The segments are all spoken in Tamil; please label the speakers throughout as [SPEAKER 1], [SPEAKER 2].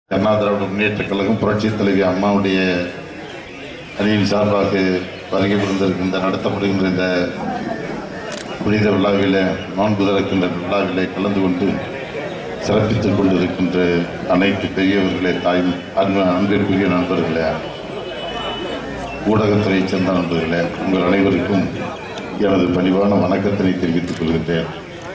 [SPEAKER 1] அண்ணா திராவிட முன்னேற்ற கழகம் புரட்சித் தலைவி அம்மாவுடைய அணியின் சார்பாக வருகை புரிந்திருக்கின்ற நடத்தப்படுகின்ற இந்த புனித விழாவிலே நோன்பு திறக்கின்ற விழாவிலே கலந்து கொண்டு சிறப்பித்துக் கொண்டிருக்கின்ற அனைத்து பெரியவர்களே தாய் அன்பு அன்பிற்குரிய நண்பர்களே ஊடகத்துறையைச் சேர்ந்த நண்பர்களே உங்கள் அனைவருக்கும் எனது பணிவான வணக்கத்தினை தெரிவித்துக் கொள்கின்றேன்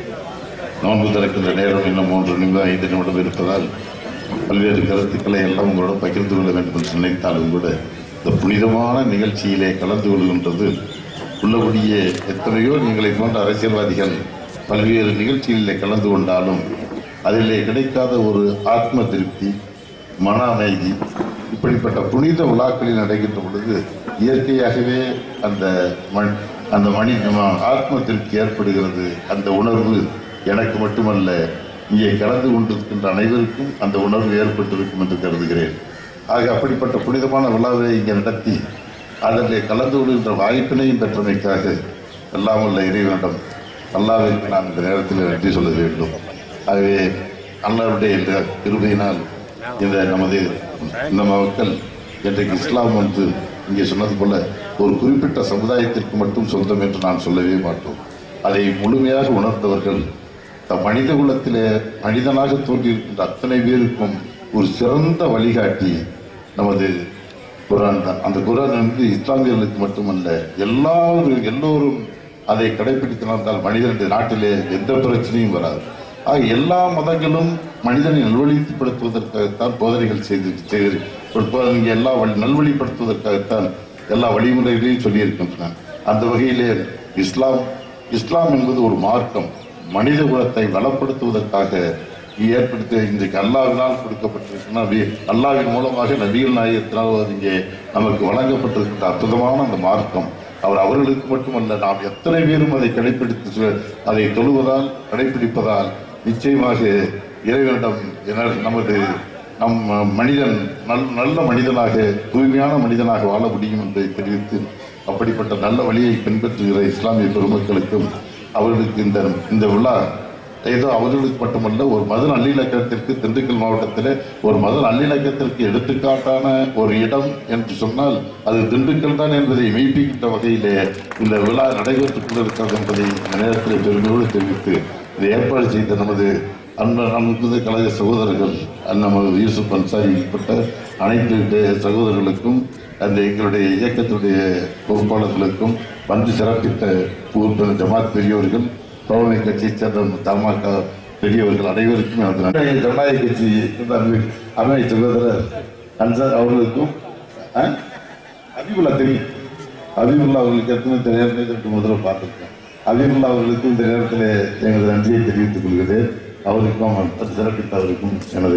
[SPEAKER 1] நோன்பு திறக்கின்ற நேரம் இன்னும் மூன்று நிமிடம் ஐந்து நிமிடம் இருப்பதால் பல்வேறு கருத்துக்களை எல்லாம் உங்களோட பகிர்ந்து கொள்ள வேண்டும் என்று நினைத்தாலும் கூட இந்த புனிதமான நிகழ்ச்சியிலே கலந்து கொள்கின்றது உள்ளபடியே எத்தனையோ நீங்களை போன்ற அரசியல்வாதிகள் பல்வேறு நிகழ்ச்சிகளிலே கலந்து கொண்டாலும் அதிலே கிடைக்காத ஒரு ஆத்ம திருப்தி மன அமைதி இப்படிப்பட்ட புனித விழாக்களில் நடைகின்ற பொழுது இயற்கையாகவே அந்த மண் அந்த மணி ஆத்ம திருப்தி ஏற்படுகிறது அந்த உணர்வு எனக்கு மட்டுமல்ல இங்கே கலந்து கொண்டிருக்கின்ற அனைவருக்கும் அந்த உணர்வு ஏற்பட்டிருக்கும் என்று கருதுகிறேன் ஆக அப்படிப்பட்ட புனிதமான விழாவை இங்கே நடத்தி அதில் கலந்து கொள்கின்ற வாய்ப்பினையும் பெற்றமைக்காக எல்லாம் உள்ள இறைவனிடம் அல்லாவிற்கு நான் இந்த நேரத்தில் நன்றி சொல்ல வேண்டும் ஆகவே அல்லாவுடைய இந்த கிருபையினால் இந்த நமது இந்த மக்கள் இன்றைக்கு இஸ்லாம் வந்து இங்கே சொன்னது போல ஒரு குறிப்பிட்ட சமுதாயத்திற்கு மட்டும் சொந்தம் என்று நான் சொல்லவே மாட்டோம் அதை முழுமையாக உணர்ந்தவர்கள் தம் மனித குலத்திலே மனிதனாக தோன்றியிருக்கின்ற அத்தனை பேருக்கும் ஒரு சிறந்த வழிகாட்டி நமது குரான் தான் அந்த குரான் வந்து இஸ்லாமியர்களுக்கு மட்டுமல்ல எல்லாரும் எல்லோரும் அதை கடைபிடித்து நடந்தால் மனிதன் இந்த நாட்டிலே எந்த பிரச்சனையும் வராது ஆக எல்லா மதங்களும் மனிதனை நல்வழிப்படுத்துவதற்காகத்தான் போதனைகள் செய்து செய்து இங்கே எல்லா வழி நல்வழிப்படுத்துவதற்காகத்தான் எல்லா வழிமுறைகளையும் சொல்லியிருக்கின்றன அந்த வகையிலே இஸ்லாம் இஸ்லாம் என்பது ஒரு மார்க்கம் மனித குலத்தை வளப்படுத்துவதற்காக ஏற்படுத்த இன்றைக்கு அல்லாவினால் கொடுக்கப்பட்டிருக்கின்ற வி- அல்லாவின் மூலமாக நபிகள் நாயகத்தினால் அது இங்கே நமக்கு வழங்கப்பட்டிருக்கின்ற அற்புதமான அந்த மார்க்கம் அவர் அவர்களுக்கு மட்டுமல்ல நாம் எத்தனை பேரும் அதை கடைபிடித்து சு- அதை தொழுவதால் கடைபிடிப்பதால் நிச்சயமாக இறைவனிடம் என- நமது நம் மனிதன் நல் நல்ல மனிதனாக தூய்மையான மனிதனாக வாழ முடியும் என்பதை தெரிவித்து அப்படிப்பட்ட நல்ல வழியை பின்பற்றுகிற இஸ்லாமிய பெருமக்களுக்கும் அவர்களுக்கு இந்த இந்த விழா ஏதோ அவர்களுக்கு மட்டுமல்ல ஒரு மத நல்லிணக்கத்திற்கு திண்டுக்கல் மாவட்டத்தில் ஒரு மத நல்லிணக்கத்திற்கு எடுத்துக்காட்டான ஒரு இடம் என்று சொன்னால் அது திண்டுக்கல் தான் என்பதை மெய்ப்பிக்கின்ற வகையிலே இந்த விழா நடைபெற்றுக் கொண்டிருக்கிறது என்பதை இந்த நேரத்தில் பெருமையோடு தெரிவித்து இதை ஏற்பாடு செய்த நமது அன்பர் நமது கழக சகோதரர்கள் நமது யூசுப் அன்சாரி உட்பட்ட அனைத்து டே- சகோதரர்களுக்கும் அந்த எங்களுடைய இயக்கத்துடைய பொறுப்பாளர்களுக்கும் வந்து சிறப்பித்த உறுப்பினர் ஜமாத் பெரியவர்கள் தோழமை கட்சியைச் சேர்ந்த தமாக பெரியவர்கள் அனைவருக்கும் எனது நன்றி. ஜனநாயக கட்சி சேர்ந்த அன்பு- அருமை சகோதரர் அன்சார் அவர்களுக்கும் ஆ? அபிபுல்லா தெரியும் அபிபுல்லா அவர்களுக்கு எத்தனை தெரியாது ரெண்டு முதல்ல பார்த்துருக்கேன் அபிபுல்லா அவர்களுக்கும் இந்த நேரத்தில் எனது நன்றியை தெரிவித்துக் கொள்கிறேன் அவருக்கும் அவர் சிறப்பித்தவருக்கும் எனது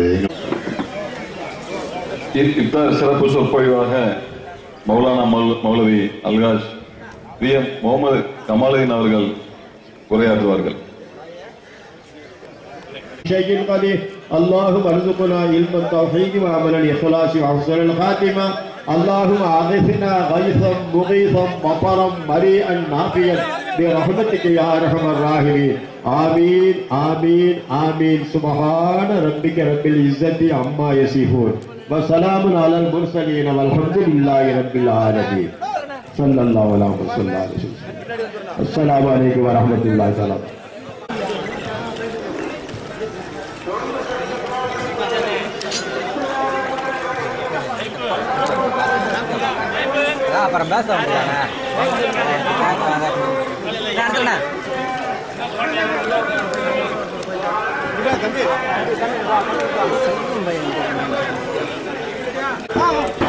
[SPEAKER 2] இ- இப்தார் சிறப்பு சொற்பொழிவாக மௌலானா மௌல- மௌலவி அல்காஷ் பி எம் முகமது கமாலுதீன் அவர்கள் உரையாற்றுவார்கள்
[SPEAKER 3] شيء قدير اللهم ارزقنا علم التوحيد وعمل الاخلاص وحسن الخاتمه اللهم اغثنا غيثا مغيثا مطرا مريئا نافيا برحمتك يا ارحم الراحمين امين امين امين سبحان ربك رب العزه عما يصفون وسلام على المرسلين والحمد لله رب العالمين صلى الله عليه وسلم السلام عليكم ورحمه الله تعالى
[SPEAKER 4] அப்புறம் பேச முடியாண்ணா
[SPEAKER 5] ஆ